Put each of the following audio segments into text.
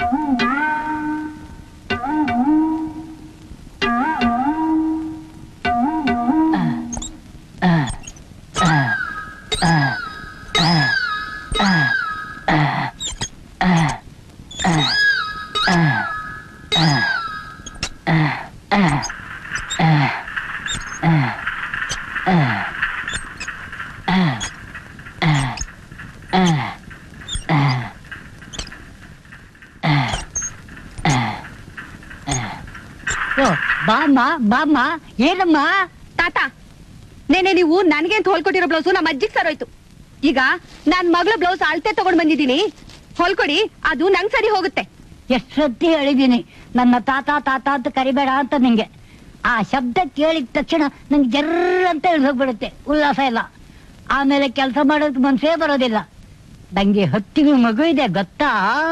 ಓ, ಬಾಮ್ಮ ಬಾಮ್ಮ ಏನಮ್ಮ ತಾತ ನೆನೆ ನೀವು ನನಗೆ ಅಂತ ಹೊಲ್ಕೊಟ್ಟಿರೋ ಬ್ಲೌಸು ನಮ್ಮ ಅಜ್ಜಿಗ್ ಸರೋಯ್ತು ಈಗ ನಾನ್ ಮಗಳ ಬ್ಲೌಸ್ ಅಳತೆ ತಗೊಂಡ್ ಬಂದಿದ್ದೀನಿ ಹೊಲ್ಕೊಡಿ ಅದು ನಂಗ್ ಸರಿ ಹೋಗುತ್ತೆ ಎಷ್ಟು ಸತಿ ಹೇಳಿದ್ದೀನಿ ನನ್ನ ತಾತ ತಾತ ಅಂತ ಕರಿಬೇಡ ಅಂತ ನಿಂಗೆ ಆ ಶಬ್ದ ಕೇಳಿದ ತಕ್ಷಣ ನಂಗೆ ಜರ್ರ ಅಂತ ಇಳ್ದು ಹೋಗ್ಬಿಡುತ್ತೆ ಉಲ್ಲಾಸ ಇಲ್ಲ ಆಮೇಲೆ ಕೆಲಸ ಮಾಡೋದಕ್ಕೆ ಮನ್ಸೇ ಬರೋದಿಲ್ಲ ನಂಗೆ ಹತ್ತಿಗೆ ಮಗು ಇದೆ ಗೊತ್ತಾ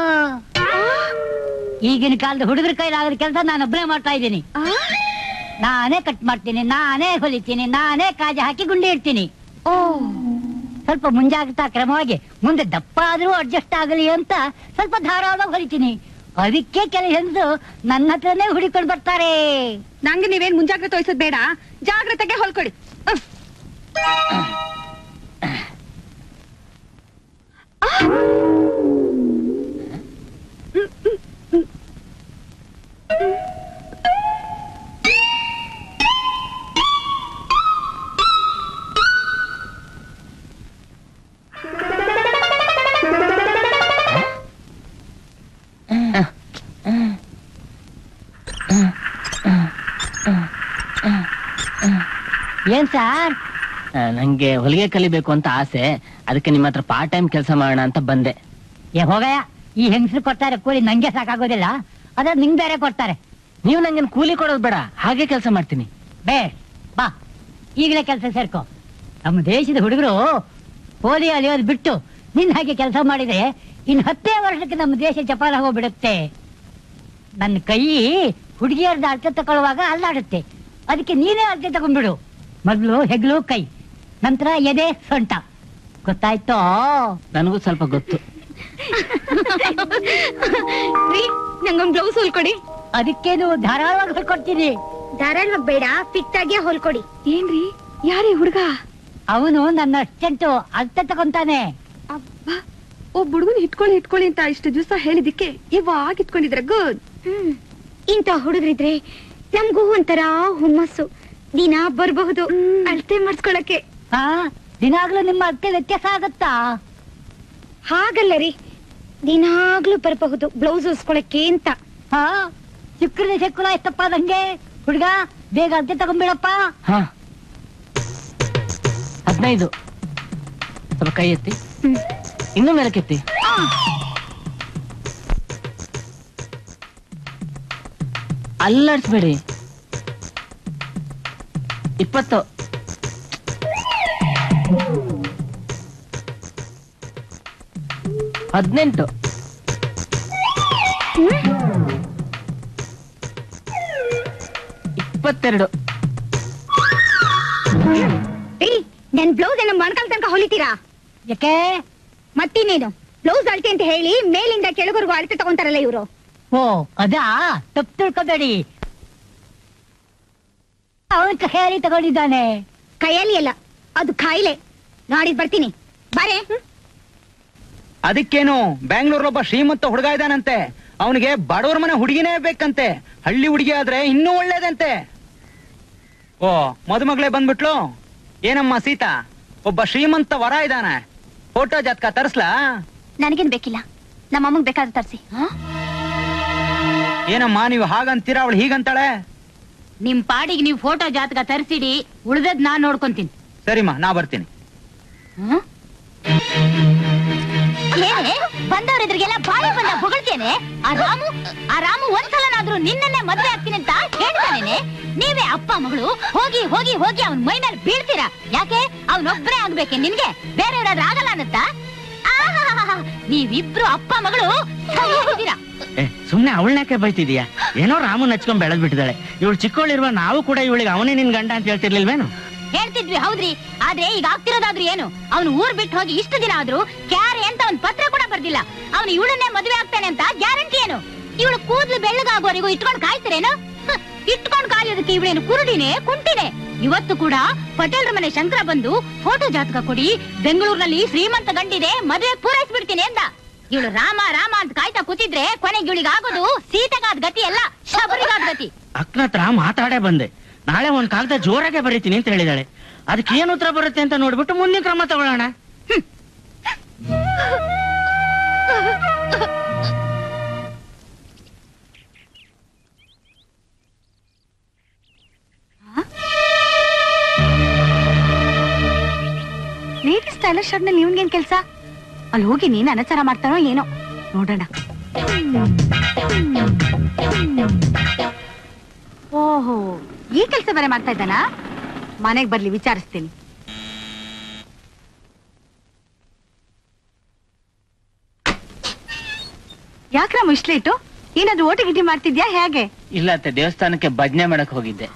ಈಗಿನ ಕಾಲದ ಹುಡುಗರ ಕೈಲಾಗದ ಕೆಲಸ ನಾನು ಒಬ್ಬನೇ ಮಾಡ್ತಾ ಇದ್ದೀನಿ ನಾನೇ ಕಟ್ ಮಾಡ್ತೀನಿ ನಾನೇ ಹೊಲಿತೀನಿ ನಾನೇ ಕಾಜಿ ಹಾಕಿ ಗುಂಡಿ ಇಡ್ತೀನಿ ಓ ಸ್ವಲ್ಪ ಮುಂಜಾಗ್ರತಾ ಕ್ರಮವಾಗಿ ಮುಂದೆ ದಪ್ಪ ಆದ್ರೂ ಅಡ್ಜಸ್ಟ್ ಆಗಲಿ ಅಂತ ಸ್ವಲ್ಪ ಧಾರಾಳವಾಗಿ ಹೊಲಿತೀನಿ ಅದಕ್ಕೆ ಕೆಲ ಹೆಂಗಸು ನನ್ನ ಹತ್ರನೇ ಹುಡಿಕೊಂಡು ಬರ್ತಾರೆ ನಂಗೆ ನೀವೇನ್ ಮುಂಜಾಗ್ರತೆ ವಹಿಸೋದ್ ಬೇಡ ಜಾಗ್ರತೆಗೆ ಹೊಲ್ಕೊಡಿ ಅಹ್. ಏನ್ ಸಾರ್ ಆ, ನಂಗೆ ಹೊಲಿಗೆ ಕಲಿಬೇಕು ಅಂತ ಆಸೆ ಅದಕ್ಕೆ ನಿಮ್ಮ ಹತ್ರ ಪಾರ್ಟ್ ಟೈಮ್ ಕೆಲಸ ಮಾಡೋಣ ಅಂತ ಬಂದೆ ಏ ಹೋಗಯ್ಯ ಈ ಹೆಂಗಸರು ಕೊಡ್ತಾರೆ ಕೂಲಿ ನಂಗೆ ಸಾಕಾಗೋದಿಲ್ಲ ಅದ್ರ ನಿಂಗ್ ಬೇರೆ ಕೊಡ್ತಾರೆ ನೀವು ನಂಗೆ ಕೂಲಿ ಕೊಡೋದು ಬೇಡ ಹಾಗೆ ಕೆಲಸ ಮಾಡ್ತೀನಿ ಬೇ ಬಾ ಈಗಲೇ ಕೆಲಸ ಸೇರ್ಕೋ ನಮ್ಮ ದೇಶದ ಹುಡುಗರು ಪೋಲಿ ಅಲಿಯೋದು ಬಿಟ್ಟು ನಿನ್ ಹಾಗೆ ಕೆಲಸ ಮಾಡಿದ್ರೆ ಇನ್ ಹತ್ತೇ ವರ್ಷಕ್ಕೆ ನಮ್ಮ ದೇಶ ಜಪಾನ್ ಹೋಗ್ಬಿಡುತ್ತೆ ನನ್ನ ಕೈ ಹುಡುಗಿಯರ್ದ ಅಳತೆ ತಗೊಳ್ಳುವಾಗ ಅಲ್ಲಾಡುತ್ತೆ ಅದಕ್ಕೆ ನೀನೇ ಅಳತೆ ತಗೊಂಡ್ಬಿಡು ಮೊದ್ಲು ಹೆಗ್ಲು ಕೈ ನಂತರ ಎದೆ ಸೊಂಟ ಗೊತ್ತಾಯ್ತೋ ನನಗೂ ಸ್ವಲ್ಪ ಗೊತ್ತು ರೀ ನಂಗೊಂದ್ ಬ್ಲೌಸ್ ಹೊಲ್ಕೊಡಿ ಅದಕ್ಕೇನು ಧಾರಾಳವಾಗಿ ಹೊಲ್ಕೊಡ್ತೀನಿ ಧಾರಾಳವಾಗಿ ಬೇಡ ಫಿಟ್ ಆಗಿ ಹೊಲ್ಕೊಡಿ ಏನ್ರಿ ಯಾರೀ ಹುಡುಗ ಅವನು ನನ್ನ ಅಸ್ಟೆಂಟು ಅಳತೆ ತಗೊಂತಾನೆ ಅಬ್ಬಾ ಒಬ್ಬ ಹುಡುಗನ್ ಇಟ್ಕೊಳ್ಳಿ ಇಟ್ಕೊಳ್ಳಿ ಅಂತ ಇಷ್ಟು ದಿವಸ ಹೇಳಿದಿಕ್ಕೆ ಇವಾಗ ಇಟ್ಕೊಂಡಿದ್ರೆ ಗುಡ್ ಹ್ಮ್ ಇಂಥ ಹುಡುಗರಿದ್ರೆ ನಮ್ಗೂ ಒಂಥರ ಹುಮ್ಮಸ್ಸು ದಿನ ಬರಬಹುದು ಅಳತೆ ಮಾಡಿಸ್ಕೊಳಕ್ಕೆ ಹಾ ದಿನಾಗ್ಲೂ ನಿಮ್ಮ ಅಳತೆ ವ್ಯತ್ಯಾಸ ಆಗತ್ತಾ ಹಾಗಲ್ಲ ರೀ ದಿನಾಗ್ಲೂ ಬರಬಹುದು ಬ್ಲೌಸ್ ಹೊಸ್ಕೊಳಕ್ಕೆ ಅಂತ ಹಾ ಚಿಕ್ಕದ ಚೆಕ್ಕುಲ ಎಷ್ಟಪ್ಪ ನಂಗೆ ಹುಡ್ಗ ಬೇಗ ಅಳತೆ ತಗೊಂಡ್ಬಿಡಪ್ಪ ಹಾ ಹದಿನೈದು ಸ್ವಲ್ಪ ಕೈ ಎತ್ತಿ ಹ್ಮ್. ಇನ್ನೂ ಮೇಲಕ್ಕೆತ್ತಿ ಅಲ್ಲಾಡ್ಸ್ಬೇಡಿ ಇಪ್ಪತ್ತು ಹದಿನೆಂಟು ಇಪ್ಪತ್ತೆರಡು ರೀ ನನ್ ಬ್ಲೌಸ್ ಏನೋ ಮೊಣಕಾಲ್ ತನಕ ಹೊಲಿತೀರಾ ಯಾಕೆ ಮತ್ತಿನ್ನೇನು ಬ್ಲೌಸ್ ಅಳತೆ ಅಂತ ಹೇಳಿ ಮೇಲಿಂದ ಕೆಳಗವರೆಗೂ ಅಳತೆ ತಗೊಂತಾರಲ್ಲ ಇವರು ಓ ಅದಾ ತಪ್ಪು ತಿಳ್ಕೊಬೇಡಿ ಅವನ್ ಕೈಯಾರಿ ತಗೊಂಡಿದ್ದಾನೆ ಕೈಯಲ್ಲಿ ಅಲ್ಲ ಅದು ಕಾಯಿಲೆ ನಾಡಿದ್ ಬರ್ತೀನಿ ಬಾರೆ ಅದಕ್ಕೇನು ಬ್ಯಾಂಗ್ಳೂರ್ಲೊಬ್ಬ ಶ್ರೀಮಂತ ಹುಡುಗ ಇದ್ದಾನಂತೆ ಅವನಿಗೆ ಬಡವರ ಮನೆ ಹುಡುಗಿನೇ ಬೇಕಂತೆ ಹಳ್ಳಿ ಹುಡುಗಿ ಆದ್ರೆ ಇನ್ನೂ ಒಳ್ಳೇದಂತೆ ಓ ಮದುಮಗಳೇ ಬಂದ್ಬಿಟ್ಲು ಏನಮ್ಮ ಸೀತಾ ಒಬ್ಬ ಶ್ರೀಮಂತ ವರ ಇದ್ದಾನೆ ಫೋಟೋ ಜಾತಕ ತರ್ಸ್ಲಾ ನನಗೇನ್ ಬೇಕಿಲ್ಲ ನಮ್ಮ ಅಮ್ಮಗ್ ಬೇಕಾದ್ರೆ ತರ್ಸಿ ಏನಮ್ಮ ನೀವು ಹಾಗಂತೀರಾ ಅವಳು ಹೀಗಂತಾಳೆ ನಿಮ್ ಪಾಡಿಗೆ ನೀವು ಫೋಟೋ ಜಾತಕ ತರಿಸಿಡಿ ಉಳ್ದದ್ ನಾನ್ ನೋಡ್ಕೊಂತೀನಿ ಸರಿಮ್ಮ ನಾ ಬರ್ತೀನಿ ಬಂದವರಿದ್ರಿಗೆಲ್ಲ ಬಾಯಿ ಬಂದ ಹೊಗಳ್ತೇನೆ ಆ ರಾಮು ಆ ರಾಮು ಒಂದ್ಸಲನಾದ್ರೂ ನಿನ್ನನ್ನೇ ಮದ್ವೆ ಆಗ್ತೀನಿ ಅಂತ ಹೇಳ್ತಾನೇನೆ ನೀವೇ ಅಪ್ಪ ಮಗಳು ಹೋಗಿ ಹೋಗಿ ಹೋಗಿ ಅವನ್ ಮೈ ಮೇಲೆ ಬೀಳ್ತೀರಾ ಯಾಕೆ ಅವನೊಬ್ರೇ ಆಗ್ಬೇಕೆ ನಿನ್ಗೆ ಬೇರೆಯವ್ರಾದ್ರೂ ಆಗಲ್ಲ ಅನ್ನತ್ತಾ ಆಹಾಹಾಹಾ, ನೀವಿಬ್ರು ಅಪ್ಪ ಮಗಳು ಸರಿಯಾಗಿದ್ದೀರಾ ಏ ಸುಮ್ನೆ ಅವಳನ್ಯಾಕೆ ಬೈತಿದೀಯಾ ಏನೋ ರಾಮನ್ ಹಚ್ಕೊಂಡ್ ಬೆಳೆದ್ ಬಿಟ್ಟಿದ್ದಾಳೆ ಇವಳು ಚಿಕ್ಕವಳಿರುವ ನಾವು ಕೂಡ ಇವಳಿಗೆ ಅವನೇ ನಿನ್ ಗಂಡ ಅಂತ ಹೇಳ್ತಿರ್ಲಿಲ್ವೇನು ಹೇಳ್ತಿದ್ವಿ ಹೌದ್ರಿ ಆದ್ರೆ ಈಗ ಆಗ್ತಿರೋದಾದ್ರೂ ಏನು ಅವನು ಊರ್ ಬಿಟ್ಟು ಹೋಗಿ ಇಷ್ಟು ದಿನ ಆದ್ರೂ ಕ್ಯಾರೆ ಅಂತ ಒಂದ್ ಪತ್ರ ಕೂಡ ಬರ್ದಿಲ್ಲ ಅವನು ಇವಳನ್ನೇ ಮದುವೆ ಆಗ್ತಾನೆ ಅಂತ ಗ್ಯಾರಂಟಿ ಏನು ಇವಳು ಕೂದ್ಲು ಬೆಳ್ಳಗಾಗುವವರೆಗೂ ಇಟ್ಕೊಂಡ್ ಕಾಯ್ತಿರೇನು ಹ, ಇಟ್ಕೊಂಡ್ ಕಾಯೋದಕ್ಕೆ ಇವಳೇನು ಕುರುಡಿನೇ ಕುಂಟಿನೇ ಇವತ್ತು ಕೂಡ ಪಟೇಲ್ರ ಮನೆ ಶಂಕರ ಬಂದು ಫೋಟೋ ಜಾತಕ ಕೊಡಿ ಬೆಂಗಳೂರಿನಲ್ಲಿ ಶ್ರೀಮಂತ ಗಂಡಿದೆ ಮದುವೆ ಪೂರೈಸ್ಬಿಡ್ತೀನಿ ಅಂದ ಇವಳು ರಾಮ ರಾಮ ಅಂತ ಕಾಯ್ತಾ ಕೂತಿದ್ರೆ ಕೊನೆಗೆ ಇವಳಿಗೆ ಆಗೋದು ಸೀತೆಗಾದ ಗತಿ ಅಲ್ಲ ಶಬರಿಗಾದ ಗತಿ ಅಕ್ಕನ ಹತ್ರ ಮಾತಾಡೇ ಬಂದೆ ನಾಳೆ ಒಂದ್ ಕಾಗದ ಜೋರಾಗೆ ಬರೀತೀನಿ ಅಂತ ಹೇಳಿದಾಳೆ ಅದಕ್ಕೆ ಏನ್ ಉತ್ತರ ಬರುತ್ತೆ ಅಂತ ನೋಡ್ಬಿಟ್ಟು ಮುಂದಿನ ಕ್ರಮ ತಗೊಳ್ಳೋಣ ಲೇಟೆಸ್ಟ್ ಸ್ಟೈಲಿಶ್ ಶರ್ಟ್ ನಲ್ಲಿ ಇವನ್ಗೇನ್ ಕೆಲ್ಸ ಅಲ್ಲಿ ಹೋಗಿ ನೀನ್ ಅನಚಾರ ಮಾಡ್ತಾನೋ ಏನೋ ನೋಡೋಣ ಓಹೋ ಈ ಕೆಲ್ಸ ಬೇರೆ ಮಾಡ್ತಾ ಇದ್ದಾನಾ ಮನೆಗ್ ಬರ್ಲಿ ವಿಚಾರಿಸ್ತೀನಿ ಯಾಕ್ರಮ್ಮ ಇಷ್ಟು ಲೇಟು ಏನಾದ್ರು ಓಟಿ ಗಿಟಿ ಮಾಡ್ತಿದ್ಯಾ ಹೇಗೆ ಇಲ್ಲ ಅತ್ತೆ ದೇವಸ್ಥಾನಕ್ಕೆ ಭಜನೆ ಮಾಡಕ್ ಹೋಗಿದ್ದೆ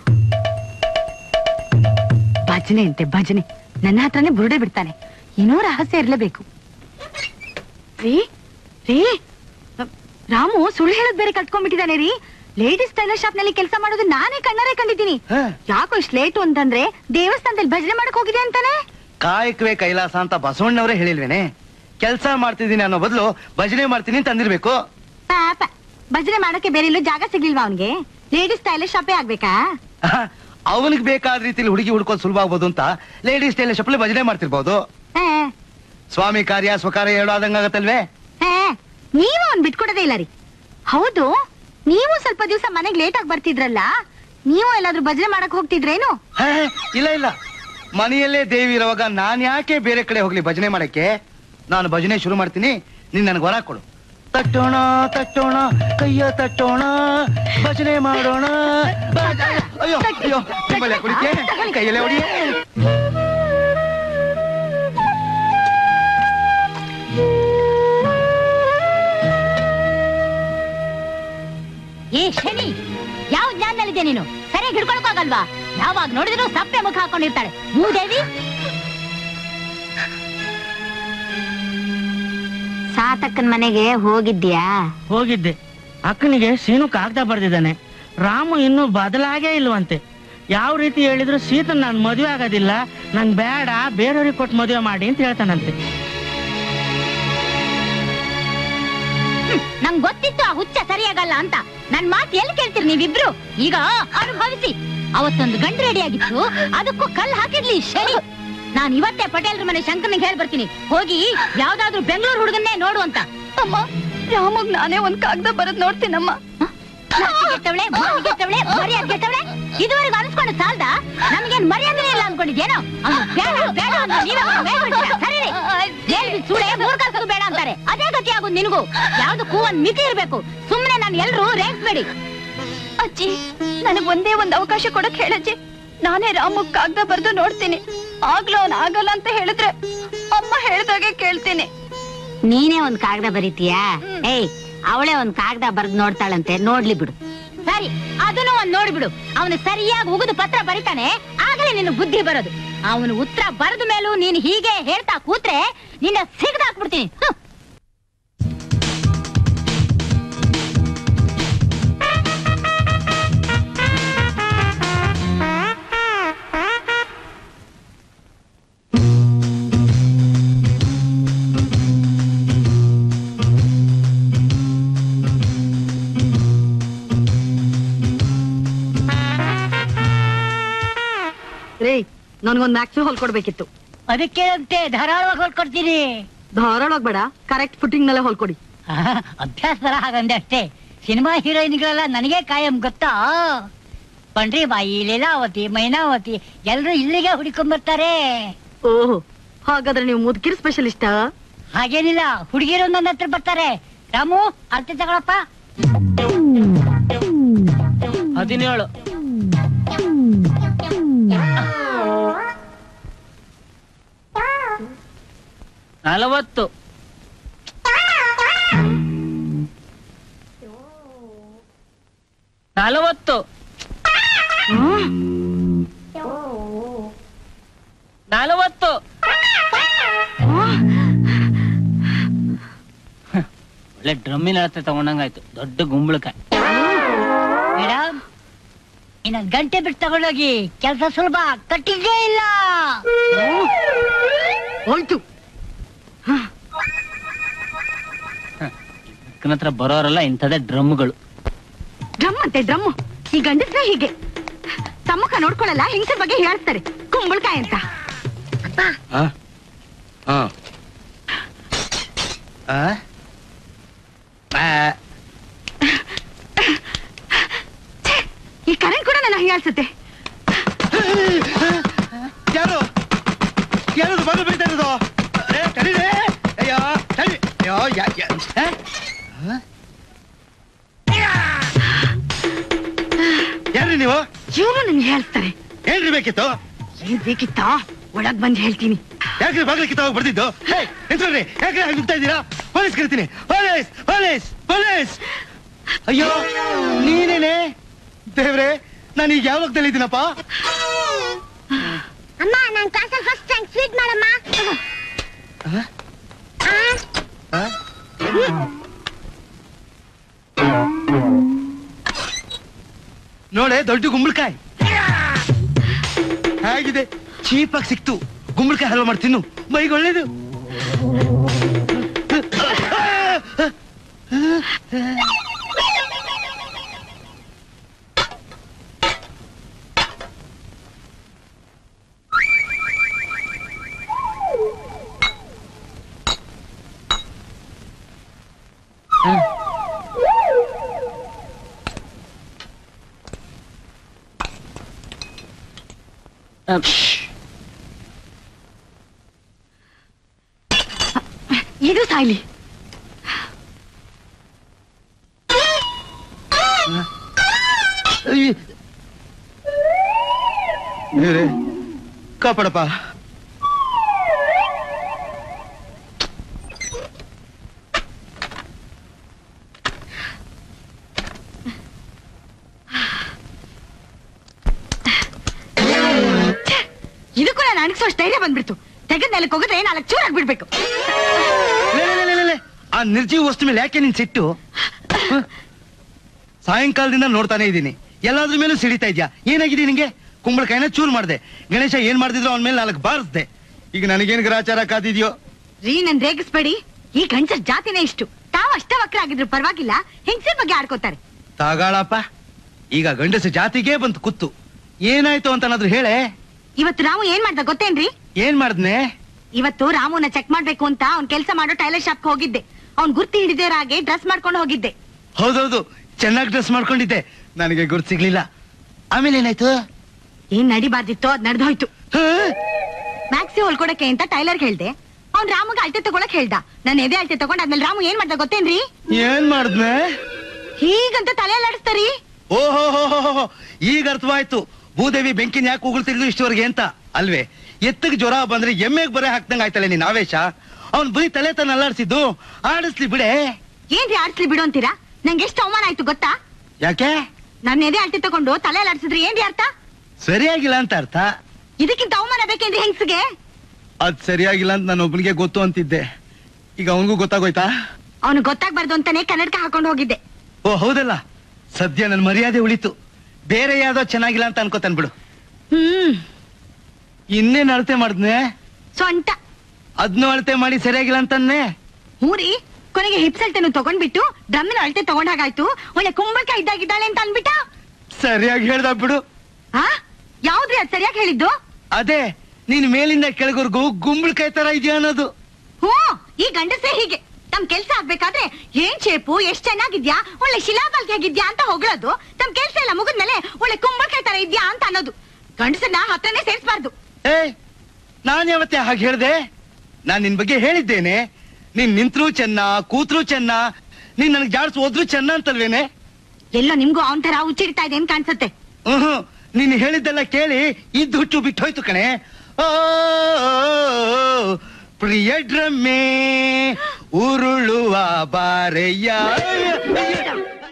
ಭಜನೆ ಅಂತೆ ಭಜನೆ ನನ್ನ ಹತ್ರನೇ ಬುರುಡೆ ಬಿಡ್ತಾನೆ ಏನೋ ರಹಸ್ಯ ಇರ್ಲೇಬೇಕು ರೀ ರೀ ರಾಮು ಸುಳ್ಳು ಹೇಳೋದ್ ಬೇರೆ ಕಲ್ತ್ಕೊಂಡ್ಬಿಟ್ಟಿದ್ದಾನೆ ರೀ ಲೇಡೀಸ್ ಟೈಲರ್ ಶಾಪ್ ನಲ್ಲಿ ಕೆಲಸ ಮಾಡೋದು ನಾನೇ ಕಣ್ಣಾರೆ ಕಂಡಿದ್ದೀನಿ ಯಾಕೋ ಇಷ್ಟು ಲೇಟು ಅಂತಂದ್ರೆ ದೇವಸ್ಥಾನದಲ್ಲಿ ಭಜನೆ ಮಾಡಕ್ ಹೋಗಿದೆ ಅಂತಾನೆ ಕಾಯಕವೇ ಕೈಲಾಸ ಅಂತ ಬಸವಣ್ಣವರೇ ಹೇಳಿಲ್ವೇನೆ ಕೆಲಸ ಮಾಡ್ತಿದ್ದೀನಿ ಅನ್ನೋ ಬದಲು ಭಜನೆ ಮಾಡ್ತೀನಿ ಅಂತ ಅಂದಿರ್ಬೇಕು ಪಾಪ ಭಜನೆ ಮಾಡಕ್ಕೆ ಬೇರೆ ಎಲ್ಲೂ ಜಾಗ ಸಿಗ್ಲಿಲ್ವಾ ಅವನ್ಗೆ ಲೇಡೀಸ್ ಟೈಲರ್ ಶಾಪೇ ಆಗ್ಬೇಕಾ ಅವನಿಗೆ ಬೇಕಾದ ರೀತಿಲಿ ಹುಡುಗಿ ಹುಡ್ಕೋದು ಸುಲಭ ಆಗ್ಬೋದು ಅಂತ ಲೇಡೀಸ್ ಟೈಲರ್ ಶಪ್ಪಲ್ಲಿ ಭಜನೆ ಮಾಡ್ತಿರ್ಬೋದು ಹೇ, ಸ್ವಾಮಿ ಕಾರ್ಯ ಸ್ವಕಾರ್ಯ ಹೇಳೋ ಆದಂಗಾಗತ್ತಲ್ವೇ ಹೇ, ನೀವು ಅವ್ನ್ ಬಿಟ್ಕೊಡೋದೇ ಇಲ್ಲ ರೀ ಹೌದು ನೀವು ಸ್ವಲ್ಪ ದಿವಸ ಮನೆಗ್ ಲೇಟ್ ಆಗಿ ಬರ್ತಿದ್ರಲ್ಲ ನೀವು ಎಲ್ಲಾದ್ರೂ ಭಜನೆ ಮಾಡಕ್ ಹೋಗ್ತಿದ್ರೇನು ಹೇ, ಇಲ್ಲ ಇಲ್ಲ ಮನೆಯಲ್ಲೇ ದೇವಿ ಇರುವಾಗ ನಾನ್ ಯಾಕೆ ಬೇರೆ ಕಡೆ ಹೋಗ್ಲಿ ಭಜನೆ ಮಾಡಕ್ಕೆ ನಾನು ಭಜನೆ ಶುರು ಮಾಡ್ತೀನಿ ನೀನ್ ನನಗೆ ವರ ಕೊಡು ತಟ್ಟೋಣ ತಟ್ಟೋಣ ಕೈಯ ತಟ್ಟೋಣ ಭಜನೆ ಮಾಡೋಣ ಭಜ- ಅಯ್ಯೋ ಅಯ್ಯೋ ನಿಮ್ಮಲ್ಲೇ ಕುಡಿಕೆ ಕೈಯಲ್ಲೇ ಹೊಡಿಯೇ ಏ ಶನಿ ಯಾವ ಜ್ಞಾನದಲ್ಲಿದೆ ನೀನು ಸರಿಯಾಗಿ ಹಿಡ್ಕೊಳಕ್ಕಾಗಲ್ವಾ ಯಾವಾಗ ನೋಡಿದ್ರು ಸಪ್ಪೆ ಮುಖ ಹಾಕೊಂಡಿರ್ತಾಳೆ ಮೂದೇವಿ ಸಾತಕ್ಕನ್ ಮನೆಗೆ ಹೋಗಿದ್ಯಾ ಹೋಗಿದ್ದೆ ಅಕ್ಕನಿಗೆ ಸೀನು ಕಾಗದ ಬರ್ದಿದ್ದಾನೆ ರಾಮು ಇನ್ನೂ ಬದಲಾಗೇ ಇಲ್ವಂತೆ ಯಾವ ರೀತಿ ಹೇಳಿದ್ರು ಸೀತನ್ ನಾನ್ ಮದುವೆ ಆಗೋದಿಲ್ಲ ನಂಗ್ ಬೇಡ ಬೇರೆಯವ್ರಿಗೆ ಕೊಟ್ಟು ಮದುವೆ ಮಾಡಿ ಅಂತ ಹೇಳ್ತಾನಂತೆ ನಂಗ್ ಗೊತ್ತಿತ್ತು ಆ ಹುಚ್ಚ ಸರಿಯಾಗಲ್ಲ ಅಂತ ನನ್ ಮಾತು ಎಲ್ಲಿ ಕೇಳ್ತೀರಿ ನೀವಿಬ್ರು ಈಗ ಅನುಭವಿಸಿ ಅವತ್ತೊಂದು ಗಂಡು ರೆಡಿ ಆಗಿತ್ತು ಅದಕ್ಕೂ ಕಲ್ ಹಾಕಿರ್ಲಿ ಶನಿ ನಾನ್ ಇವತ್ತೇ ಪಟೇಲ್ರ ಮನೆ ಶಂಕರ್ನಿಗೆ ಹೇಳ್ ಬರ್ತೀನಿ ಹೋಗಿ ಯಾವ್ದಾದ್ರು ಬೆಂಗಳೂರು ಹುಡುಗನ್ನೇ ನೋಡು ಅಂತ ಅಮ್ಮ ರಾಮಗ್ ನಾನೇ ಒಂದ್ ಕಾಗದ ಬರದ್ ನೋಡ್ತೀನಮ್ಮ ಗೆಟ್ಟವಳೆ ಗೆಟ್ಟವಳೆ ಮರ್ಯಾದೆ ಗೆಟ್ಟವಳೆ ಇದುವರೆಗೂ ಅನ್ಸ್ಕೊಂಡು ಸಾಲ್ದ ನಮ್ಗೇನ್ ಮರ್ಯಾದನೆ ಇಲ್ಲ ಅನ್ಕೊಂಡಿದ್ದೇನೋ ಅವ್ನು ಬೇಡ ಬೇಡ ಅಂತ ನೀವೇ ಅವ್ನ ಮೇಲೆ ಬಿಡ್ತೀರಾ? ಸರಿ ರೀ. ಜೈಲ್ ಬಿದ್ದು ಸೂಳೆ ಮೂರ್ ಕಾಸು ಬೇಡ ಅಂತಾರೆ ಅದೇ ಗತಿ ಆಗೋದು ನಿನಗೂ ಯಾವ್ದಕ್ಕೂ ಒಂದ್ ಮಿತಿ ಇರ್ಬೇಕು ಸುಮ್ನೆ ನಾನು ಎಲ್ರು ರೇಗ್ಸ್ಬೇಡಿ ಅಜ್ಜಿ ನನಗ್ ಒಂದೇ ಒಂದ್ ಅವಕಾಶ ಕೊಡಕ್ ಹೇಳಜ್ಜಿ ನಾನೇ ರಾಮಗ್ ಕಾಗದ ಬರ್ದು ನೋಡ್ತೀನಿ ಆಗ್ಲೂ ಅವ್ನ್ ಆಗಲ್ಲ ಅಂತ ಹೇಳಿದ್ರೆ ಅಮ್ಮ ಹೇಳ್ದಾಗೆ ಕೇಳ್ತೀನಿ ನೀನೇ ಒಂದ್ ಕಾಗದ ಬರೀತೀಯಾ ಏಯ್ ಅವಳೇ ಒಂದ್ ಕಾಗದ ಬರ್ದ್ ನೋಡ್ತಾಳಂತೆ ನೋಡ್ಲಿ ಬಿಡು ಸರಿ ಅದನ್ನು ಒಂದ್ ನೋಡ್ಬಿಡು ಅವನು ಸರಿಯಾಗಿ ಉಗಿದು ಪತ್ರ ಬರಿತಾನೆ ಆಗಲೇ ನಿನ್ನ ಬುದ್ಧಿ ಬರೋದು ಅವನು ಉತ್ತರ ಬರೆದ ಮೇಲೂ ನೀನು ಹೀಗೆ ಹೇಳ್ತಾ ಕೂತ್ರೆ ನಿನ್ನ ಸಿಗದಾಕ್ಬಿಡ್ತೀನಿ ಹ್ಮ್. ರೇ ನನ್ಗೊಂದ್ ಮ್ಯಾಕ್ಸಿ ಹೊಲ್ಕೊಡ್ಬೇಕಿತ್ತು ಅದಕ್ಕೆ ಅಂತೆ ಧಾರಾಳವಾಗಿ ಹೊಲ್ಕೊಡ್ತೀನಿ ಧಾರಾಳವಾಗ್ ಬೇಡ ಕರೆಕ್ಟ್ ಫುಟಿಂಗ್ ನಲ್ಲೇ ಹೊಲ್ಕೊಡಿ ಆಹಾ, ಅಭ್ಯಾಸ ತರ ಹಾಗಂದೆ ಅಷ್ಟೇ ಸಿನಿಮಾ ಹೀರೋಯಿನ್ಗಳೆಲ್ಲ ನನಗೆ ಕಾಯಂ ಗೊತ್ತಾ ಪಂಡ್ರಿ ಬಾಯಿ ಲೀಲಾವತಿ ಮೈನಾವತಿ ಎಲ್ರು ಇಲ್ಲಿಗೆ ಹುಡುಕೊಂಡ್ ಬರ್ತಾರೆ ಓಹೋ ಹಾಗಾದ್ರೆ ನೀವು ಮುದ್ಕಿರ್ ಸ್ಪೆಷಲಿಸ್ಟ ಹಾಗೇನಿಲ್ಲ ಹುಡುಗಿರು ನನ್ನ ಹತ್ರ ಬರ್ತಾರೆ ರಾಮು ಅರ್ಥ ತಗೊಳಪ್ಪ ಹದಿನೇಳು ನಲವತ್ತು ನಲವತ್ತು ನಲವತ್ತು ಒಳ್ಳೆ ಡ್ರಮ್ಮಿನ ಹತ್ರ ತಗೊಂಡಂಗಾಯ್ತು ದೊಡ್ಡ ಗುಂಬಳಕಾಯಿ ಮೇಡಮ್ ಇನ್ನೊಂದು ಗಂಟೆ ಬಿಟ್ಟು ತಗೊಂಡೋಗಿ ಕೆಲಸ ಸುಲಭ ಕಟ್ಟಿಗೆ ಇಲ್ಲ ಹೋಯ್ತು ಅಕ್ಕನ ಹತ್ರ ಬರೋರೆಲ್ಲ ಇಂಥದೇ ಡ್ರಮ್ಗಳು ಡ್ರಮ್ ಅಂತೆ ಡ್ರಮ್ ಈ ಗಂಡಸ್ರೆ ಹೀಗೆ ತಮ್ಮಕ ನೋಡ್ಕೊಳಲ್ಲ ಹೆಂಗಸರ ಬಗ್ಗೆ ಹೇಳ್ತಾರೆ ಕುಂಬಳಕಾಯಿ ಅಂತ ಆ? ಆ. ಆ? ಆ. ಈ ಕರೆಂಟ್ ಕೂಡ ನನ್ನ ಹೀಯಾಳ್ಸುತ್ತೆ ಯಾರು ಯಾರು ಬಂದು ಬೀಳ್ತಾ ಇರೋದು ಏ, ತಡೀರಿ. ಅಯ್ಯೋ ತಡಿ ಅಯ್ಯೋ ಯಾ- ಯಾ- ಆ? ಆ? ಯಾರ್ರಿ ನೀವು ಇವನು ನನ್ಗೆ ಹೇಳ್ತಾರೆ ಏನ್ರಿ ಬೇಕಿತ್ತು ಏನ್ ಬೇಕಿತ್ತಾ ಒಳಗ್ ಬಂದ್ ಹೇಳ್ತೀನಿ ಯಾಕ್ರಿ ಬಾಗಿಲು ಕಿತ್ತಾಗ ಬರ್ತಿದ್ದು ಹೇ ನಿಂತ್ಕೊಳ್ರಿ ಯಾಕ್ರಿ ಹಾಗೆ ನುಗ್ತಾ ಇದ್ದೀರಾ ಪೊಲೀಸ್ ಕರಿತೀನಿ ಪೊಲೀಸ್ ಪೊಲೀಸ್ ಪೊಲೀಸ್ ಅಯ್ಯೋ ನೀನೇನೆ ದೇವ್ರೆ ನಾನು ಈಗ ಯಾವಾಗ ತಿಳಿದ್ದೀನಪ್ಪ ಅಮ್ಮ ನಾನ್ ಕ್ಲಾಸಲ್ಲಿ ಫಸ್ಟ್ ರ್ಯಾಂಕ್ ಸ್ವೀಟ್ ಮಾಡಮ್ಮ ನೋಡೆ ದೊಡ್ಡ ಗುಂಬಳಕಾಯಿ ಹೇಗಿದೆ ಚೀಪಾಗಿ ಸಿಕ್ತು ಗುಂಬಳಕಾಯಿ ಹಲ್ವಾ ಮಾಡಿ ತಿನ್ನು ಮೈಗೆ ಒಳ್ಳೇದು ಇದು ಸಾಯ್ಲಿ ಅಯ್ಯ. ದೇವ್ರೆ ಕಾಪಾಡಪ್ಪ ಇದಕ್ಕೂ ನಾನು ಅಣಗಿಸೋಷ್ಟು ಧೈರ್ಯ ಬಂದ್ಬಿಡ್ತು ತೆಗೆದ ನೆಲಕ್ಕೆ ಹೋಗಿದ್ರೆ ನಾಲ್ಕು ಚೂರಾಗಿ ಬಿಡ್ಬೇಕು ಲೇ, ಲೇ, ಲೇ, ಲೇ, ಲೇ. ಆ ನಿರ್ಜೀವ ವಸ್ತು ಮೇಲೆ ಯಾಕೆ ನಿನ್ ಸಿಟ್ಟು ಹ? ಸಾಯಂಕಾಲದಿಂದ ನೋಡ್ತಾನೆ ಇದ್ದೀನಿ ಎಲ್ಲಾದ್ರ ಮೇಲೂ ಸಿಡಿತಾ ಇದ್ಯಾ ಏನಾಗಿದೆ ನಿಂಗೆ ಕುಂಬಳಕಾಯಿನ ಚೂರ್ ಮಾಡ್ದೆ ಗಣೇಶ ಏನ್ ಮಾಡ್ತಿದ್ರು ಅವನ ಮೇಲೆ ನಾಲ್ಕು ಬಾರಿಸ್ದೆ ಈಗ ನನಗೇನ್ ಗ್ರಾಚಾರ ಕಾದಿದ್ಯೋ ರೀ ನನ್ ರೇಗಿಸ್ಬೇಡಿ ಈ ಗಂಡಸರ್ ಜಾತಿನೇ ಇಷ್ಟು ತಾವು ಅಷ್ಟ ವಕ್ರ ಆಗಿದ್ರು ಪರವಾಗಿಲ್ಲ ಹೆಂಗಸರ ಬಗ್ಗೆ ಆಡ್ಕೋತಾರೆ ತಾಗಾಳಪ್ಪ ಈಗ ಗಂಡಸ ಜಾತಿಗೆ ಬಂತು ಕುತ್ತು ಏನಾಯ್ತು ಅಂತ ಏನಾದ್ರು ಹೇಳೆ ಇವತ್ತು ರಾಮು ಏನ್ ಮಾಡ್ದ ಗೊತ್ತೇನ್ರಿ ಏನ್ ಮಾಡ್ದ್ನೆ ಇವತ್ತು ರಾಮುನ ಚೆಕ್ ಮಾಡ್ಬೇಕು ಅಂತ ಅವ್ನ್ ಕೆಲಸ ಮಾಡೋ ಟೈಲರ್ ಶಾಪ್ ಹೋಗಿದ್ದೆ ಅವ್ನ್ ಗುರ್ತಿ ಹಿಡಿದಿರೋ ಹಾಗೆ ಡ್ರೆಸ್ ಮಾಡ್ಕೊಂಡು ಹೋಗಿದ್ದೆ ಹೌದೌದು ಚೆನ್ನಾಗಿ ಡ್ರೆಸ್ ಮಾಡ್ಕೊಂಡಿದ್ದೆ ನನಗೆ ಗುರ್ತು ಸಿಗ್ಲಿಲ್ಲ ಆಮೇಲೆ ಏನಾಯ್ತು ಏನ್ ನಡಿಬಾರ್ದಿತ್ತೋ ಅದ್ ನಡ್ದೋಯ್ತು ಹ? ಮ್ಯಾಕ್ಸಿ ಹೊಲ್ಕೊಡಕ್ಕೆ ಅಂತ ಟೈಲರ್ ಹೇಳ್ದೆ ಅವ್ನ್ ರಾಮುಗೆ ಅಳತೆ ತಗೊಳಕ್ ಹೇಳ್ದ ನಾನು ಎದೆ ಅಳತೆ ತಗೊಂಡ್ ಆದ್ಮೇಲೆ ರಾಮು ಏನ್ ಮಾಡ್ದ ಗೊತ್ತೇನ್ರಿ ಏನ್ ಮಾಡ್ದ್ನೆ ಹೀಗಂತ ತಲೆ ಅಲ್ಲಾಡಿಸ್ತಾರಿ ಓಹೋ ಈಗ ಅರ್ಥವಾಯ್ತು ಭೂದೇವಿ ಬೆಂಕಿನ ಯಾಕೆ ಉಗುಳ್ತಿದ್ಲು ಇಷ್ಟವರೆಗೆ ಅಂತ ಅಲ್ವೇ ಎತ್ತಗ್ ಜ್ವರ ಬಂದ್ರೆ ಎಮ್ಮೆಗ್ ಬರೆ ಹಾಕ್ದಂಗ್ ಆಯ್ತಲ್ಲ ನಿನ್ ಆವೇಶ ಅವ್ನ್ ಬರೀ ತಲೆ ತನ್ನ ಅಲ್ಲಾಡ್ಸಿದ್ದು ಆಡಿಸ್ಲಿ ಬಿಡೆ ಏನ್ರಿ ಆಡ್ಸ್ಲಿ ಬಿಡು ಅಂತೀರಾ ನಂಗೆ ಎಷ್ಟು ಅವಮಾನ ಆಯ್ತು ಗೊತ್ತಾ ಯಾಕೆ ನನ್ನ ಎದೆ ಅಳತೆ ತಗೊಂಡು ತಲೆ ಅಲ್ಲಾಡ್ಸಿದ್ರೆ ಏನ್ರಿ ಅರ್ಥ ಸರಿಯಾಗಿಲ್ಲ ಅಂತ ಅರ್ಥ ಇದಕ್ಕಿಂತ ಅವಮಾನ ಬೇಕೇನ್ರಿ ಹೆಂಗ್ಸಿಗೆ ಅದ್ ಸರಿಯಾಗಿಲ್ಲ ಅಂತ ನಾನು ಒಬ್ಬನಿಗೆ ಗೊತ್ತು ಅಂತಿದ್ದೆ ಈಗ ಅವನಿಗೂ ಗೊತ್ತಾಗೋಯ್ತಾ ಅವನು ಗೊತ್ತಾಗ್ಬಾರ್ದು ಅಂತಾನೆ ಕನ್ನಡಕ ಹಾಕೊಂಡು ಹೋಗಿದ್ದೆ ಓ ಹೌದಲ್ಲ ಸದ್ಯ ನನ್ ಮರ್ಯಾದೆ ಉಳಿತು ಬೇರೆ ಯಾವ್ದೋ ಚೆನ್ನಾಗಿಲ್ಲ ಅಂತ ಅನ್ಕೋತಾನ್ ಬಿಡು ಹ್ಮ್ ಇನ್ನೇನ್ ಅಳತೆ ಮಾಡಿದ್ನೆ ಸೊಂಟ ಅದ್ನು ಅಳತೆ ಮಾಡಿ ಸರಿಯಾಗಿಲ್ಲ ಅಂತನ್ನೇ ಹೂರಿ ಕೊನೆಗೆ ಹಿಪ್ಸ್ ಅಳತೆನು ತಗೊಂಡ್ಬಿಟ್ಟು ಡ್ರಮ್ಮಿನ ಅಳತೆ ತಗೊಂಡ್ ಹಾಗಾಯ್ತು ಒಳ್ಳೆ ಕುಂಬಳಕಾಯಿ ಇದ್ದಾಗಿದ್ದಾಳೆ ಅಂತ ಅನ್ಬಿಟ್ಟ ಸರಿಯಾಗಿ ಹೇಳ್ದ ಬಿಡು ಆ ಯಾವ್ದ್ರಿ ಅದ್ ಸರಿಯಾಗಿ ಹೇಳಿದ್ದು ಅದೇ ನೀನ್ ಮೇಲಿಂದ ಕೆಳಗರ್ಗೂ ಗುಂಬಳಕಾಯಿ ತರ ಇದೆಯಾ ಅನ್ನೋದು ಹ್ಞೂ ಈ ಗಂಡಸೇ ಹೀಗೆ ತಮ್ ಕೆಲ್ಸ ಆಗ್ಬೇಕಾದ್ರೆ ಏನ್ ಶೇಪು ಎಷ್ಟ್ ಚೆನ್ನಾಗಿದ್ಯಾ ಒಳ್ಳೆ ಶಿಲಾಬಾಲ್ಗೆ ಆಗಿದ್ಯಾ ಅಂತ ಹೊಗಳೋದು ತಮ್ ಕೆಲ್ಸ ಎಲ್ಲ ಮುಗಿದ್ಮೇಲೆ ಒಳ್ಳೆ ಕುಂಬಳಕಾಯಿ ತರ ಇದ್ಯಾ ಅಂತ ಅನ್ನೋದು ಗಂಡಸನ್ನ ಹತ್ರನೇ ಸೇರ್ಸ್ಬಾರ್ದು ಏ ನಾನ್ ಯಾವತ್ತೆ ಹಾಗೆ ಹೇಳ್ದೆ ನಾನ್ ನಿನ್ ಬಗ್ಗೆ ಹೇಳಿದ್ದೇನೆ ನೀನ್ ನಿಂತ್ರು ಚೆನ್ನ ಕೂತ್ರು ಚೆನ್ನ ನೀನ್ ನನಗ್ ಜಾಡ್ಸ್ ಹೋದ್ರು ಚೆನ್ನ ಅಂತಲ್ವೇನೆ ಎಲ್ಲೋ ನಿಮ್ಗೂ ಅವನ್ ತರ ಉಚ್ಚಿಡ್ತಾ ಇದೆ ಅಂತ ಕಾಣಿಸುತ್ತೆ ಹ್ಮ್ ನೀನ್ ಹೇಳಿದ್ದೆಲ್ಲ ಕೇಳಿ ಇದ್ದು ಹುಚ್ಚು ಬಿಟ್ಟು ಹೋಯ್ತು ಕಣೆ ಓ ಪ್ರಿಯ ಡ್ರಮ್ಮೆ ಉರುಳುವ ಬಾರೆಯ